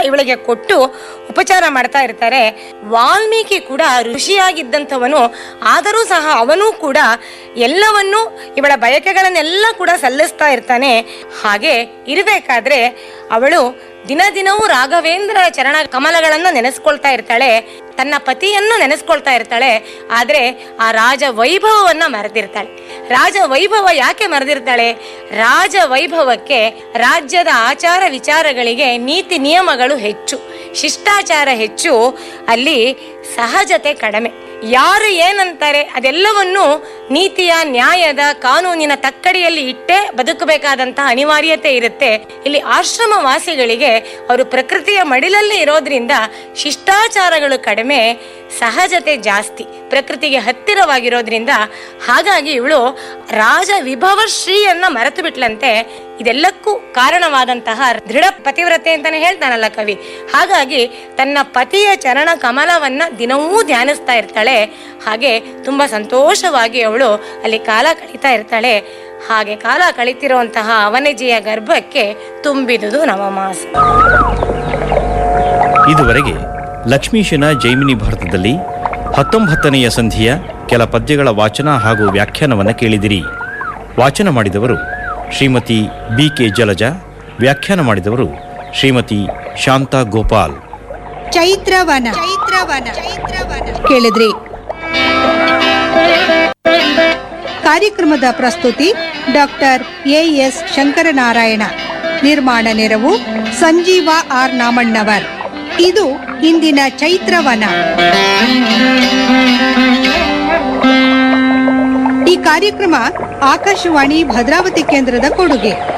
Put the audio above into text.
ಇವಳಿಗೆ ಕೊಟ್ಟು ಉಪಚಾರ ಮಾಡ್ತಾ ಇರ್ತಾರೆ ವಾಲ್ಮೀಕಿ ಕೂಡ ಋಷಿಯಾಗಿದ್ದಂಥವನು ಆದರೂ ಸಹ ಅವನೂ ಕೂಡ ಎಲ್ಲವನ್ನೂ ಇವಳ ಬಯಕೆಗಳನ್ನೆಲ್ಲ ಕೂಡ ಸಲ್ಲಿಸ್ತಾ ಇರ್ತಾನೆ ಹಾಗೆ ಇರಬೇಕಾದ್ರೆ ಅವಳು ದಿನ ದಿನವೂ ರಾಘವೇಂದ್ರ ಚರಣ ಕಮಲಗಳನ್ನು ನೆನೆಸ್ಕೊಳ್ತಾ ಇರ್ತಾಳೆ ತನ್ನ ಪತಿಯನ್ನು ನೆನೆಸ್ಕೊಳ್ತಾ ಇರ್ತಾಳೆ ಆದ್ರೆ ಆ ರಾಜ ವೈಭವವನ್ನ ಮರೆತಿರ್ತಾಳೆ ರಾಜ ವೈಭವ ಯಾಕೆ ಮರೆದಿರ್ತಾಳೆ ರಾಜ ವೈಭವಕ್ಕೆ ರಾಜ್ಯದ ಆಚಾರ ವಿಚಾರಗಳಿಗೆ ನೀತಿ ನಿಯಮಗಳು ಹೆಚ್ಚು ಶಿಷ್ಟಾಚಾರ ಹೆಚ್ಚು ಅಲ್ಲಿ ಸಹಜತೆ ಕಡಿಮೆ ಯಾರು ಏನಂತಾರೆ ಅದೆಲ್ಲವನ್ನು ನೀತಿಯ ನ್ಯಾಯದ ಕಾನೂನಿನ ತಕ್ಕಡಿಯಲ್ಲಿ ಇಟ್ಟೇ ಬದುಕಬೇಕಾದಂತಹ ಅನಿವಾರ್ಯತೆ ಇರುತ್ತೆ ಇಲ್ಲಿ ಆಶ್ರಮ ವಾಸಿಗಳಿಗೆ ಅವರು ಪ್ರಕೃತಿಯ ಮಡಿಲಲ್ಲಿ ಇರೋದ್ರಿಂದ ಶಿಷ್ಟಾಚಾರಗಳು ಕಡಿಮೆ ಸಹಜತೆ ಜಾಸ್ತಿ ಪ್ರಕೃತಿಗೆ ಹತ್ತಿರವಾಗಿರೋದ್ರಿಂದ ಹಾಗಾಗಿ ಇವಳು ರಾಜ ವಿಭವ ಶ್ರೀಯನ್ನ ಮರೆತು ಬಿಟ್ಲಂತೆ ಇದೆಲ್ಲಕ್ಕೂ ಕಾರಣವಾದಂತಹ ದೃಢ ಪತಿವ್ರತೆ ಅಂತಾನೆ ಹೇಳ್ತಾನಲ್ಲ ಕವಿ ಹಾಗಾಗಿ ತನ್ನ ಪತಿಯ ಚರಣ ಕಮಲವನ್ನ ದಿನವೂ ಧ್ಯಾನಿಸ್ತಾ ಇರ್ತಾಳೆ ಹಾಗೆ ತುಂಬಾ ಸಂತೋಷವಾಗಿ ಅವಳು ಅಲ್ಲಿ ಕಾಲ ಕಳೀತಾ ಇರ್ತಾಳೆ ಹಾಗೆ ಕಾಲ ಕಳೀತಿರುವಂತಹ ಅವನಜಿಯ ಗರ್ಭಕ್ಕೆ ತುಂಬಿದುದು ನವಮಾಸ ಇದುವರೆಗೆ ಲಕ್ಷ್ಮೀಶನ ಜೈಮಿನಿ ಭಾರತದಲ್ಲಿ ಹತ್ತೊಂಬತ್ತನೆಯ ಸಂಧಿಯ ಕೆಲ ಪದ್ಯಗಳ ವಾಚನ ಹಾಗೂ ವ್ಯಾಖ್ಯಾನವನ್ನು ಕೇಳಿದಿರಿ ವಾಚನ ಮಾಡಿದವರು ಶ್ರೀಮತಿ ಬಿ ಕೆ ಜಲಜ ವ್ಯಾಖ್ಯಾನ ಮಾಡಿದವರು ಶ್ರೀಮತಿ ಶಾಂತಾ ಗೋಪಾಲ್ ಚೈತ್ರವನ ಚೈತ್ರವನ ಕೇಳಿದ್ರಿ ಕಾರ್ಯಕ್ರಮದ ಪ್ರಸ್ತುತಿ ಡಾಕ್ಟರ್ ಎ ಎಸ್ ಶಂಕರನಾರಾಯಣ ನಿರ್ಮಾಣ ನೆರವು ಸಂಜೀವ ಆರ್ ನಾಮಣ್ಣವರ್ ಇದು ಇಂದಿನ ಚೈತ್ರವನ ಈ ಕಾರ್ಯಕ್ರಮ ಆಕಾಶವಾಣಿ ಭದ್ರಾವತಿ ಕೇಂದ್ರದ ಕೊಡುಗೆ